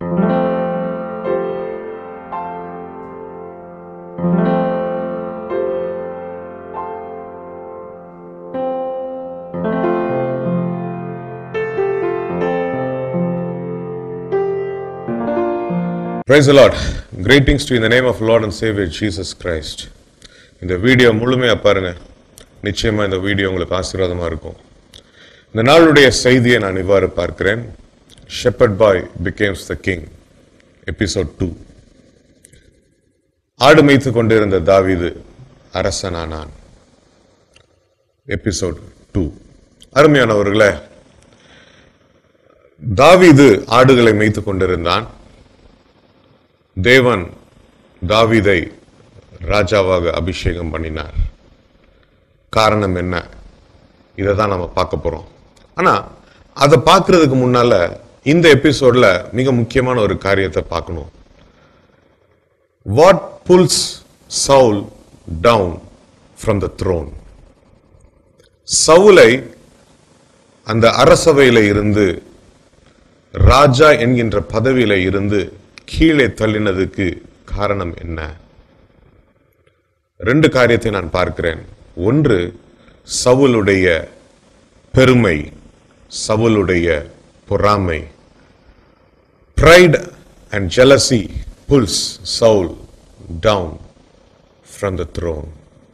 Praise the Lord. Greetings to you in the name of Lord and Savior Jesus Christ. இந்த video முழுமையா பாருங்க நிச்சயமா இந்த video உங்களுக்கு ஆசீர்வாதமா இருக்கும் இந்த நாளுடைய செய்தியை நான் இவ்வாறு பார்க்கிறேன் shepherd boy becomes the king episode two ஆடு மேய்த்து கொண்டிருந்த தாவீது அரசனானான் எபிசோட் டூ அருமையானவர்களே தாவீது ஆடுகளை மேய்த்து கொண்டிருந்தான் தேவன் தாவீதை ராஜாவாக அபிஷேகம் பண்ணினார் காரணம் என்ன இதை தான் நம்ம பார்க்க போறோம் ஆனா அதை பார்க்கறதுக்கு முன்னால இந்த எபிசோட்ல மிக முக்கியமான ஒரு காரியத்தை பார்க்கணும் what pulls Saul down from the throne சவுலை அந்த அரசவையில இருந்து ராஜா என்கின்ற பதவியில இருந்து கீழே தள்ளினதுக்கு காரணம் என்ன ரெண்டு காரியத்தை நான் பார்க்கிறேன் ஒன்று சவுலுடைய பெருமை சவுலுடைய பொறாமை pride and jealousy pulls Saul down from the throne.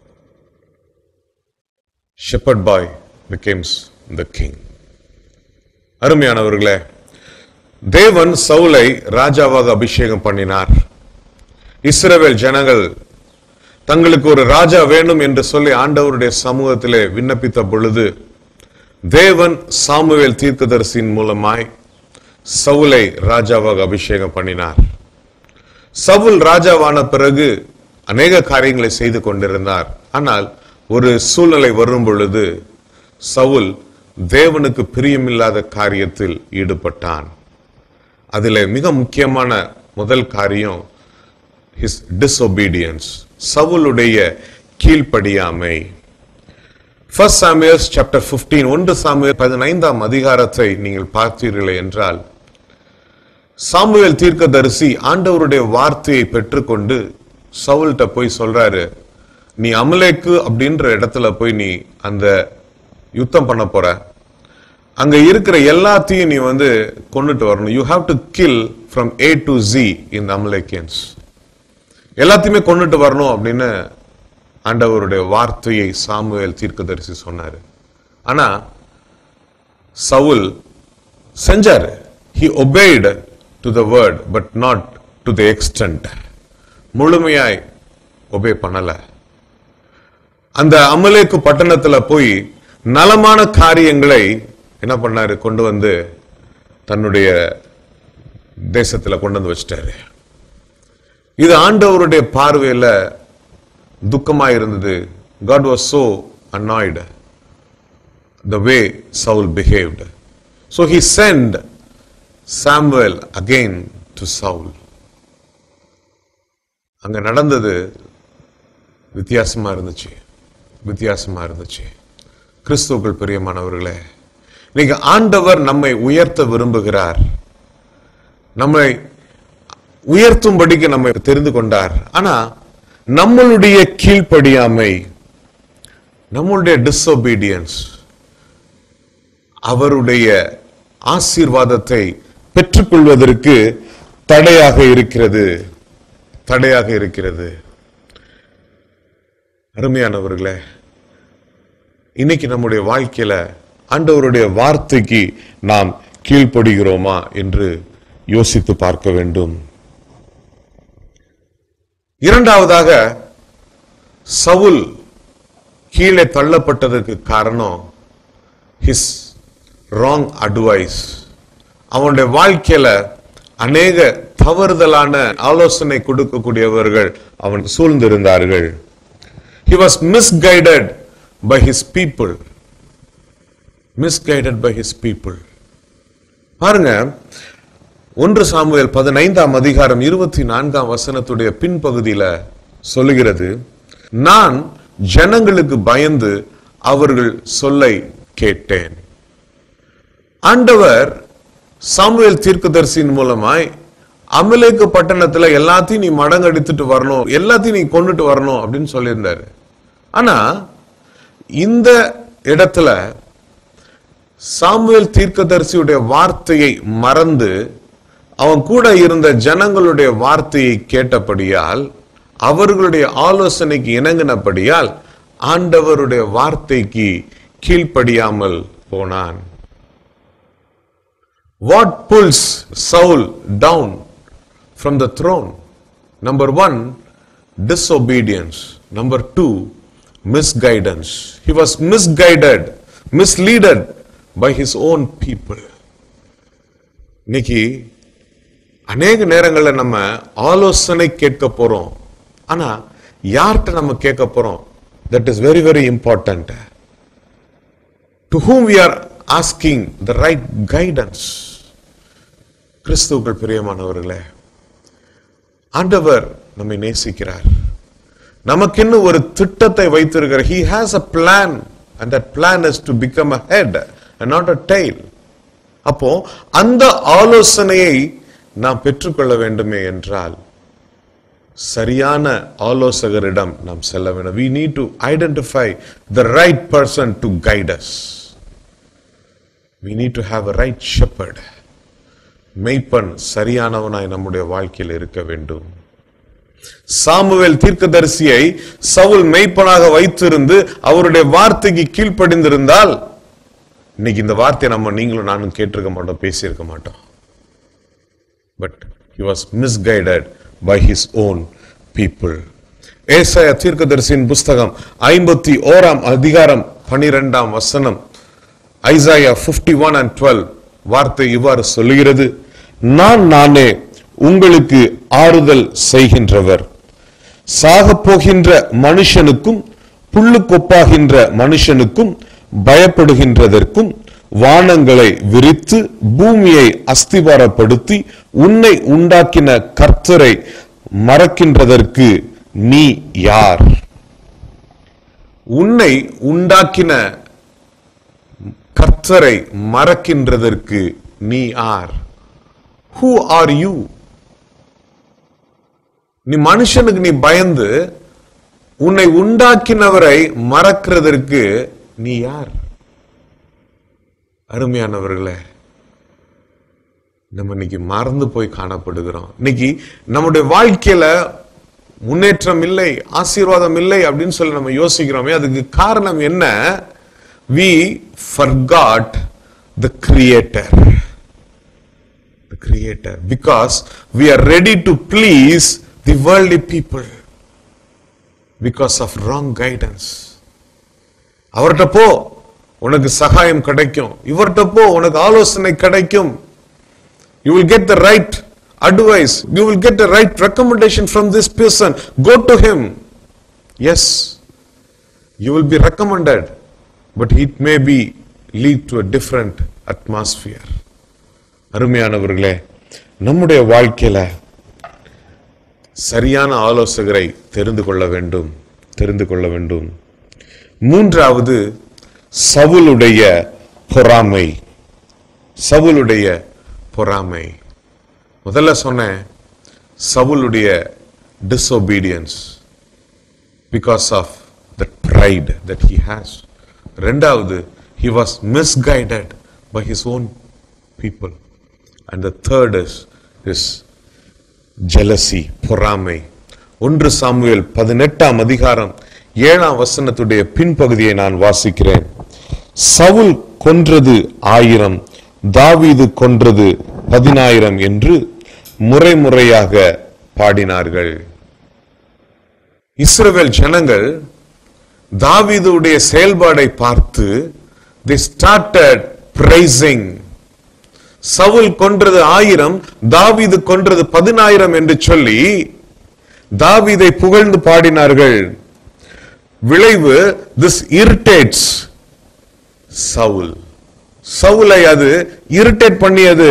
Shepherd boy becomes the king. அருமையானவர்களே தேவன் சவுலை ராஜாவாக அபிஷேகம் பண்ணினார் இஸ்ரவேல் ஜனங்கள் தங்களுக்கு ஒரு ராஜா வேண்டும் என்று சொல்லி ஆண்டவருடைய சமூகத்திலே விண்ணப்பித்த பொழுது தேவன் சாமுவேல் தீர்க்கதரிசியின் மூலமாய் சவுலை ராஜாவாக அபிஷேகம் பண்ணினார் சவுல் ராஜாவான பிறகு அநேக காரியங்களை செய்து கொண்டிருந்தார் ஆனால் ஒரு சூழ்நிலை வரும் பொழுது சவுல் தேவனுக்கு பிரியமில்லாத காரியத்தில் ஈடுபட்டான் அதில் மிக முக்கியமான முதல் காரியம் ஹிஸ் டிஸ்ஒபீடியன்ஸ் சவுலுடைய கீழ்ப்படியாமை ஃபர்ஸ்ட் சாமியர்ஸ் சாப்டர் 15 ஒன்று சாமியர் பதினைந்தாம் அதிகாரத்தை நீங்கள் பார்த்தீர்களே என்றால் சாமுவேல் தீர்க்கதரிசி ஆண்டவருடைய வார்த்தையை பெற்றுக்கொண்டு சவுல்கிட்ட போய் சொல்றாரு நீ அமலேக்கு அப்படின்ற இடத்துல போய் நீ அந்த யுத்தம் பண்ண போற அங்க இருக்கிற எல்லாத்தையும் நீ வந்து கொண்டுட்டு வரணும் you have to kill from A to Z in Amalekites எல்லாத்தையுமே கொண்டுட்டு வரணும் அப்படின்னு ஆண்டவருடைய வார்த்தையை சாமுவேல் தீர்க்கதரிசி சொன்னாரு ஆனா சவுல் செஞ்சாரு he obeyed to the word but not to the extent முழுமையாய் ஒபே பண்ணல அந்த அமலேக்கு பட்டணத்துல போய் நலமான காரியங்களை என்ன பண்ணாரு கொண்டு வந்து தன்னுடைய தேசத்துல கொண்டு வந்து வச்சிட்டாரு இது ஆண்டவருடைய பார்வையில துக்கமா இருந்தது God was so annoyed the way Saul behaved. So he sent Samuel again to Saul. அங்க நடந்தது வித்தியாசமா இருந்துச்சு வித்தியாசமா இருந்துச்சு கிறிஸ்துவுக்குள் பிரியமானவர்களே நீங்க ஆண்டவர் நம்மை உயர்த்த விரும்புகிறார் நம்மை உயர்த்தும்படிக்கு நம்மை தெரிந்து கொண்டார் ஆனா நம்மளுடைய கீழ்ப்படியாமை நம்மளுடைய டிஸ்ஒபீடியன்ஸ் அவருடைய ஆசீர்வாதத்தை பெற்றுக்கொள்வதற்கு தடையாக இருக்கிறது தடையாக இருக்கிறது அருமையானவர்களே இன்னைக்கு நம்முடைய வாழ்க்கையில ஆண்டவருடைய வார்த்தைக்கு நாம் கீழ்ப்படுகிறோமா என்று யோசித்து பார்க்க வேண்டும் இரண்டாவதாக சவுல் கீழே தள்ளப்பட்டதற்கு காரணம் ஹிஸ் ராங் அட்வைஸ் அவனுடைய வாழ்க்கையில அநேக தவறுதலான ஆலோசனை கொடுக்கக்கூடியவர்கள் அவன் சூழ்ந்திருந்தார்கள் he was misguided by his people misguided by his people பாருங்க ஒன்று சாமுவேல் பதினைந்தாம் அதிகாரம் இருபத்தி நான்காம் வசனத்துடைய பின்பகுதியில சொல்லுகிறது நான் ஜனங்களுக்கு பயந்து அவர்கள் சொல்லை கேட்டேன் ஆண்டவர் சாமுவேல் தீர்க்கதரிசியின் மூலமாய் அமலேக்கு பட்டணத்துல எல்லாத்தையும் நீ மடங்கடித்துட்டு வரணும் எல்லாத்தையும் நீ கொண்டுட்டு வரணும் அப்படின்னு சொல்லியிருந்தாரு ஆனா இந்த இடத்துல சாமுவேல் தீர்க்கதரிசியுடைய வார்த்தையை மறந்து அவன் கூட இருந்த ஜனங்களுடைய வார்த்தையை கேட்டபடியால் அவர்களுடைய ஆலோசனைக்கு இணங்கினபடியால் ஆண்டவருடைய வார்த்தைக்கு கீழ்ப்படியாமல் போனான் What pulls Saul down from the throne? Number one, disobedience. Number two, misguidance. He was misguided, misleaded by his own people. இன்னைக்கு அநேக நேரங்கள்ல நம்ம ஆலோசனை கேட்க போறோம் ஆனா யார்கிட்ட நம்ம கேட்க போறோம் that is very very important to whom we are asking the right guidance கிறிஸ்துவுக்குள் பிரியமானவர்களே ஆண்டவர் நம்மை நேசிக்கிறார் நமக்கென்னு ஒரு திட்டத்தை வைத்திருக்கிறார் he has a plan and that plan is to become a head and not a tail அப்போ அந்த ஆலோசனையை நாம் பெற்றுக்கொள்ள வேண்டுமே என்றால் சரியான ஆலோசகரிடம் நாம் செல்ல வேண்டும் we need to identify the right person to guide us we need to have a right shepherd மெய்ப்பன் சரியானவனாய் நம்முடைய வாழ்க்கையில் இருக்க வேண்டும் சாமுவேல் தீர்க்கதரிசியை சவுல் மெய்ப்பனாக வைத்திருந்து அவருடைய வார்த்தைக்கு கீழ்ப்படிந்திருந்தால் இன்னைக்கு இந்த வார்த்தையை நம்ம நீங்களும் நானும் கேட்டிருக்க மாட்டோம் பேசியிருக்க மாட்டோம் but he was misguided by his own people ஏசாயா தீர்க்கதரிசியின் புஸ்தகம் ஐம்பத்தி ஓராம் அதிகாரம் பனிரெண்டாம் வசனம் ஐசாயா 51 ஒன் அண்ட் டுவெல் வார்த்தை இவ்வாறு சொல்லுகிறது நான் நானே உங்களுக்கு ஆறுதல் செய்கின்றவர் சாகப் போகின்ற மனுஷனுக்கும் புல்லுக்கொப்பாகின்ற மனுஷனுக்கும் பயப்படுகின்றதற்கும் வானங்களை விரித்து பூமியை அஸ்திவாரப்படுத்தி உன்னை உண்டாக்கின கர்த்தரை மறக்கின்றதற்கு நீ யார் உன்னை உண்டாக்கின கர்த்தரை மறக்கின்றதற்கு நீ ஆர் ஹூ ஆர் யூ நீ மனுஷனுக்கு நீ பயந்து உன்னை உண்டாக்கினவரை மறக்கிறதற்கு நீ யார் அருமையானவர்களே நம்ம இன்னைக்கு மறந்து போய் காணப்படுகிறோம் இன்னைக்கு நம்முடைய வாழ்க்கையில முன்னேற்றம் இல்லை ஆசீர்வாதம் இல்லை அப்படின்னு சொல்லி நம்ம யோசிக்கிறோமே அதுக்கு காரணம் என்ன we forgot the creator the creator because we are ready to please the worldly people because of wrong guidance அவர்கிட்ட போ உனக்கு சகாயம் கிடைக்கும் இவர்கிட்ட போ உனக்கு ஆலோசனை கிடைக்கும் you will get the right advice you will get the right recommendation from this person go to him yes you will be recommended but it may be lead to a different atmosphere அருமையானவர்களே நம்முடைய வாழ்க்கையில சரியான ஆலோசகரை தெரிந்து கொள்ள வேண்டும் தெரிந்து கொள்ள வேண்டும் மூன்றாவது சவுலுடைய பொறாமை சவுலுடைய பொறாமை முதல்ல சொன்னேன் சவுலுடைய disobedience because of the pride that he has ரெண்டாவது he was misguided by his own people and the third is his jealousy பொறாமை ஒன்று சாமுவேல் பதினெட்டாம் அதிகாரம் ஏழாம் வசனத்துடைய பின்பகுதியை நான் வாசிக்கிறேன் சவுல் கொன்றது ஆயிரம் தாவீது கொன்றது பதினாயிரம் என்று முறை முறையாக பாடினார்கள் இஸ்ரவேல் ஜனங்கள் தாவீதுடைய செயல்பாடை பார்த்து they started praising சவுல் கொன்றது ஆயிரம் தாவீது கொன்றது பதினாயிரம் என்று சொல்லி தாவீதை புகழ்ந்து பாடினார்கள் விளைவு திஸ் irritates சவுல் சவுலை அது இரிட்டேட் பண்ணியது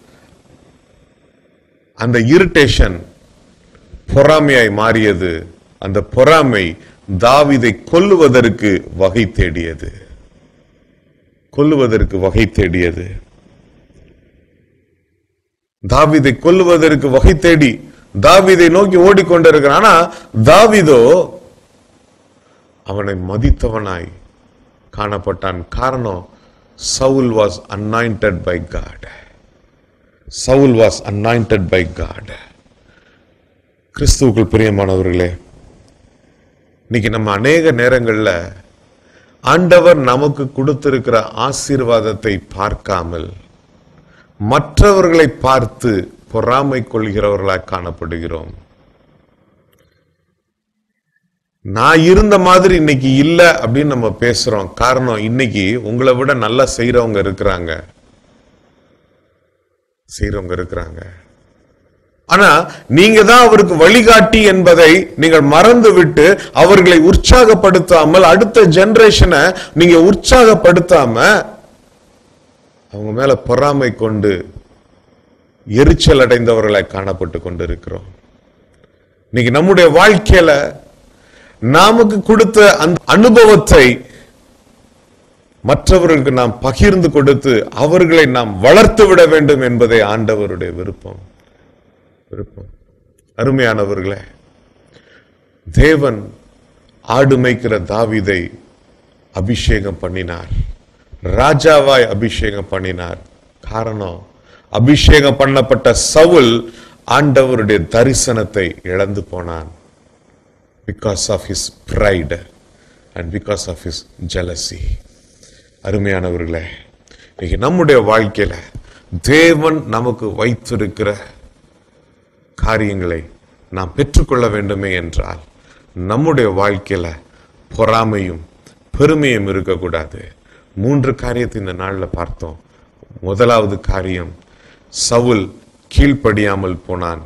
அந்த இரிட்டேஷன் பொறாமையாய் மாறியது அந்த பொறாமை தாவீதை கொல்லுவதற்கு வகை தேடியது கொல்லுவதற்கு வகை தேடியது தாவீதை கொல்லுவதற்கு வகை தேடி தாவீதை நோக்கி ஓடிக்கொண்டிருக்கிறான் ஆனா தாவீதோ அவனை மதித்தவனாய் காணப்பட்டான் காரணம் Saul was anointed by God Saul was anointed by God கிறிஸ்துவுக்குள் பிரியமானவர்களே இன்னைக்கு நம்ம அநேக நேரங்கள்ல ஆண்டவர் நமக்கு கொடுத்திருக்கிற ஆசீர்வாதத்தை பார்க்காமல் மற்றவர்களை பார்த்து பொறாமை கொள்கிறவர்களாய் காணப்படுகிறோம் நான் இருந்த மாதிரி இன்னைக்கு இல்ல அப்படின்னு நம்ம பேசுறோம் காரணம் இன்னைக்கு உங்களை விட நல்லா செய்யறவங்க இருக்கிறாங்க செய்யறவங்க இருக்கிறாங்க ஆனா நீங்க தான் அவருக்கு வழிகாட்டி என்பதை நீங்கள் மறந்து விட்டு அவர்களை உற்சாகப்படுத்தாமல் அடுத்த ஜெனரேஷனை நீங்க உற்சாகப்படுத்தாம அவங்க மேல பொறாமை கொண்டு எரிச்சல் அடைந்தவர்களாய் காணப்பட்டு கொண்டிருக்கிறோம் இன்னைக்கு நம்முடைய வாழ்க்கையில நமக்கு கொடுத்த அந்த அனுபவத்தை மற்றவர்களுக்கு நாம் பகிர்ந்து கொடுத்து அவர்களை நாம் வளர்த்து விட வேண்டும் என்பதே ஆண்டவருடைய விருப்பம் விருப்பம் அருமையானவர்களே தேவன் ஆடு மேய்க்கிற தாவீதை அபிஷேகம் பண்ணினார் ராஜாவாய் அபிஷேகம் பண்ணினார் காரணம் அபிஷேகம் பண்ணப்பட்ட சவுல் ஆண்டவருடைய தரிசனத்தை இழந்து போனான் because of his pride and because of his jealousy அருமையானவர்களே இன்னைக்கு நம்முடைய வாழ்க்கையில தேவன் நமக்கு வைத்திருக்கிற காரியங்களை நாம் பெற்றுக்கொள்ள வேண்டுமே என்றால் நம்முடைய வாழ்க்கையில பொறாமையும் பெருமையும் இருக்கக்கூடாது மூன்று காரியத்தை இந்த நாள்ல பார்த்தோம் முதலாவது காரியம் சவுல் கீழ்ப்படியாமல் போனான்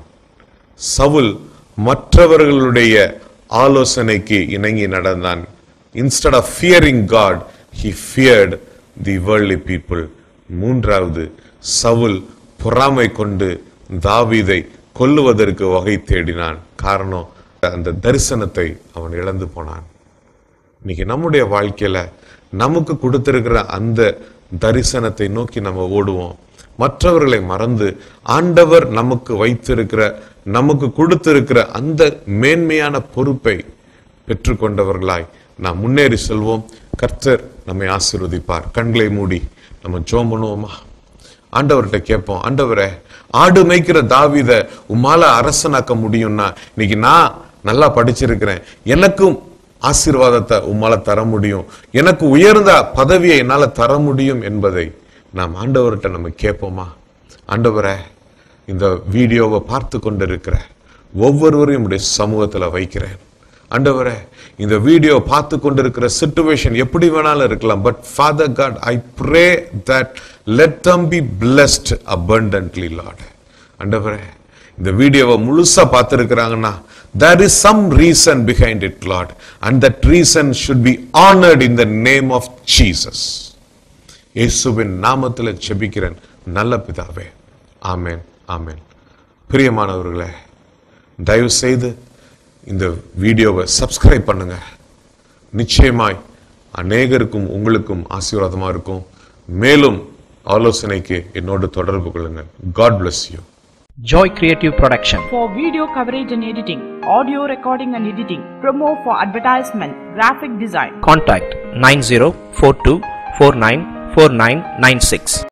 சவுல் மற்றவர்களுடைய ஆலோசனைக்கு இணங்கி நடந்தான் instead of fearing God he feared the worldly people மூன்றாவது சவுல் பொறாமை கொண்டு தாவீதை கொல்லுவதற்கு வகை தேடினான் காரணம் அந்த தரிசனத்தை அவன் இழந்து போனான் இன்னைக்கு நம்முடைய வாழ்க்கையில நமக்கு கொடுத்திருக்கிற அந்த தரிசனத்தை நோக்கி நம்ம ஓடுவோம் மற்றவர்களை மறந்து ஆண்டவர் நமக்கு வைத்திருக்கிற நமக்கு கொடுத்திருக்கிற அந்த மேன்மையான பொறுப்பை பெற்றுக்கொண்டவர்களாய் நாம் முன்னேறி செல்வோம் கர்த்தர் நம்மை ஆசீர்வதிப்பார் கண்களை மூடி நம்ம ஜோம் பண்ணுவோமா ஆண்டவர்கிட்ட கேட்போம் ஆண்டவரே ஆடு மேய்க்கிற தாவீத உம்மால அரசனாக்க முடியும்னா இன்னைக்கு நான் நல்லா படிச்சிருக்கிறேன் எனக்கும் ஆசீர்வாதத்தை உம்மால தர முடியும் எனக்கு உயர்ந்த பதவியை என்னால தர முடியும் என்பதை நாம் ஆண்டவர்கிட்ட நம்ம கேட்போமா ஆண்டவரே இந்த வீடியோவை பார்த்து கொண்டிருக்கிற ஒவ்வொருவரையும் உடைய சமூகத்துல வைக்கிறேன் ஆண்டவரே இந்த வீடியோ பார்த்து கொண்டிருக்கிற சிச்சுவேஷன் எப்படி வேணாலும் இருக்கலாம் but father God I pray that let them be blessed abundantly Lord ஆண்டவரே இந்த வீடியோவை முழுசா பார்த்துருக்கிறாங்கன்னா there is some reason behind it lord and that reason should be honored in the name of jesus இயேசுவின் நாமத்தில் ஜெபிக்கிறேன் நல்ல பிதாவே ஆமென் ஆமென் பிரியமானவர்களே தயவு செய்து இந்த வீடியோவை சப்ஸ்கிரைப் பண்ணுங்க நிச்சயமாய் அநேகருக்கும் உங்களுக்கும் ஆசீர்வாதமா இருக்கும் மேலும் ஆலோசனைக்கு என்னோடு தொடர்பு கொள்ளுங்கள் God bless you Joy Creative Production. for video coverage and editing, audio recording and editing, promo for advertisement, graphic design. Contact 9042494996.